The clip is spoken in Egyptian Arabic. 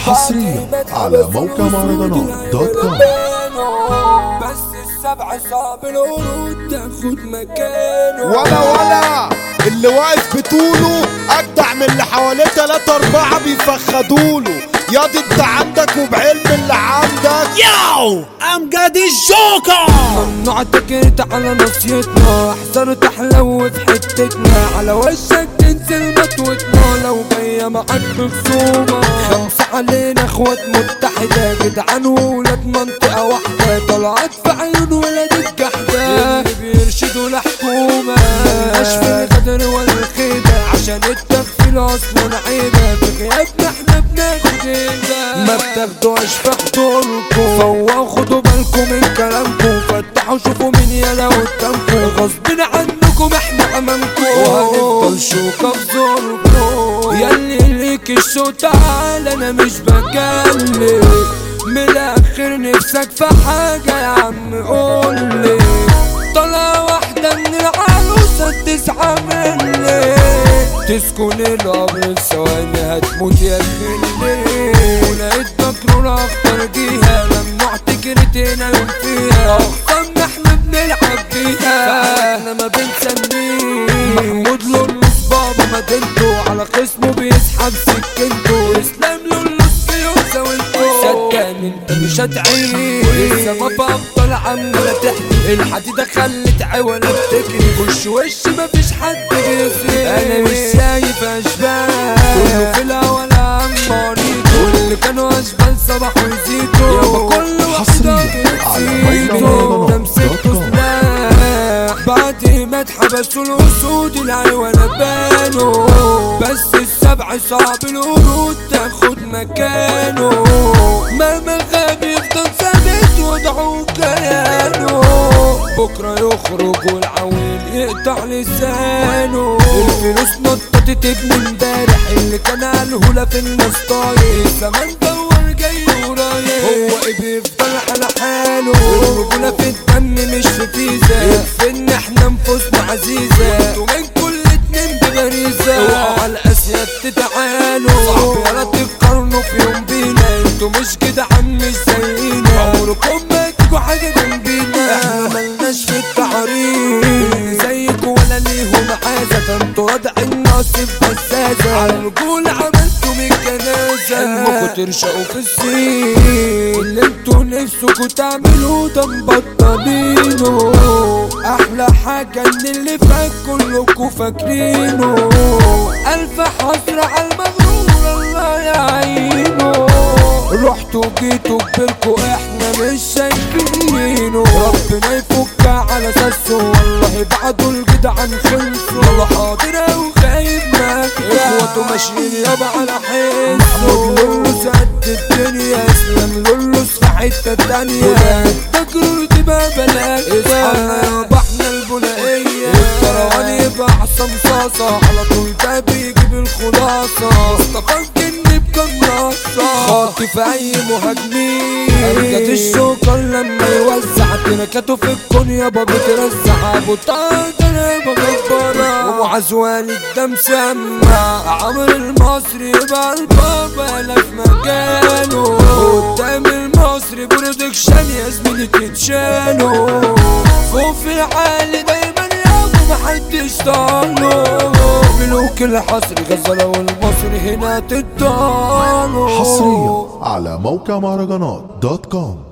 حصريا على موقع مهرجانات دوت كوم بس السبع صعب الورود تاخد مكانه ولا ولا اللي واقف بطوله اجدع من اللي حواليه تلاتة اربعة بيفخدوله ياض انت عندك وبعلم اللي عندك ياو امجد الجوكر ممنوع تكرت على نصيتنا احذر تحلو في حتتنا على وشك تنزل مطوتنا لو جاية معاك بخصومة خمسة علينا اخوات متحدة جدعان وولاد منطقة واحدة طلعت في عيون ولاد الجحدة اللي بيرشدوا الحكومة ملناش في الغدر ولا الخيبة عشان التغفيل اصلا عيبة في غيابنا احنا بناخد ايدة ما بتاخدوهاش في حضوركم فوا خدوا بالكم من كلامكم فتحوا شوفوا مين يلا قدامكم غصب عنكم احنا امامكم وهنفضل شوكة في زوركم ياللي ليك الشو تعال انا مش بكلم من الاخر نفسك في حاجة يا عم قولي طلع واحدة من العروسة تسعة مني تسكن القبر ثواني هتموت يا خلي ولقيت مكرونة اختار جيها ممنوع تكرت هنا يوم فيها اختارنا احنا بنلعب فيها احنا ما بنسميه محمود لولوس بابا مدينته على خصمه بيسحب سكنته اسلام لولوس في يوم زاولته صدقني انت مش هتعيش لسه ما بفضل عمالة تحكي الحديدة خلت عوالة بتجري وش وش مفيش حد بيسري انا مش شايف اشباه كله في الاول عماريته واللي كانوا اشبال صباح ويزيدوا يابا كل واحدة حصرياً على بتسيبه موقع ده مسكته سلاح بعد ما اتحبسوا الاسود العيوانة بانوا بس السبع صعب الورود تاخد مكانه مهما غاب يفضل ثابت وضعه كيانه بكرة يخرج والعويل يقطع لسانه الفلوس نطت ابن امبارح اللي كان قاله في الناس طاير الزمان دور جاي ورايح هو ايه بيفضل على حاله الرجولة في الدم مش في فيزا يكفي ان احنا نفوسنا عزيزة انتوا من كل اتنين بغريزة اوعوا على الاسياد تتعالوا صعب يلا تقارنوا في يوم بينا انتوا مش كده عم مش زينا عمركم ما تجوا حاجة جنبينا احنا ملناش في التعريف زيكوا ولا ليهم عازة ده انتوا رادعين ناصب بزازة على الرجولة عملتوا من الجنازة حلمكوا ترشقوا في السين اللي انتوا نفسكوا تعملوه ده مبطلينه احلى حاجة ان اللي فات كلكوا فاكرينه الف حسرة على المغرور الله يعينه رحتوا جيتوا كبركوا احنا مش شايفينه ربنا يفك على اساسه والله بعده الجدعان خلصوا والله حاضر او غايب معاك اخواته ماشيين يابا على حسه لولوس قد الدنيا اسلم لولوس في حته تانية تجروا تبقى بلاك اصحابنا يابا احنا البنائية الكروان يبقى عصام صاصة على طول ده بيجيب الخلاصة مصطفى الجن بقناصة خاطف اي مهاجمين امجد الشوكر لما يوزع تنكته في الكون يابا بترزع ابو طاقة يابا جبارة ومعاذ والد ده مسمع عمرو المصري يبقى البابا لا في مكانه قدام المصري برودكشن يا زميلي تتشالوا فوق في العالي دايما يابا محدش طاله ملوك الحصر غزالة والمصري هنا تدانوا حصريا على موقع مهرجانات دوت كوم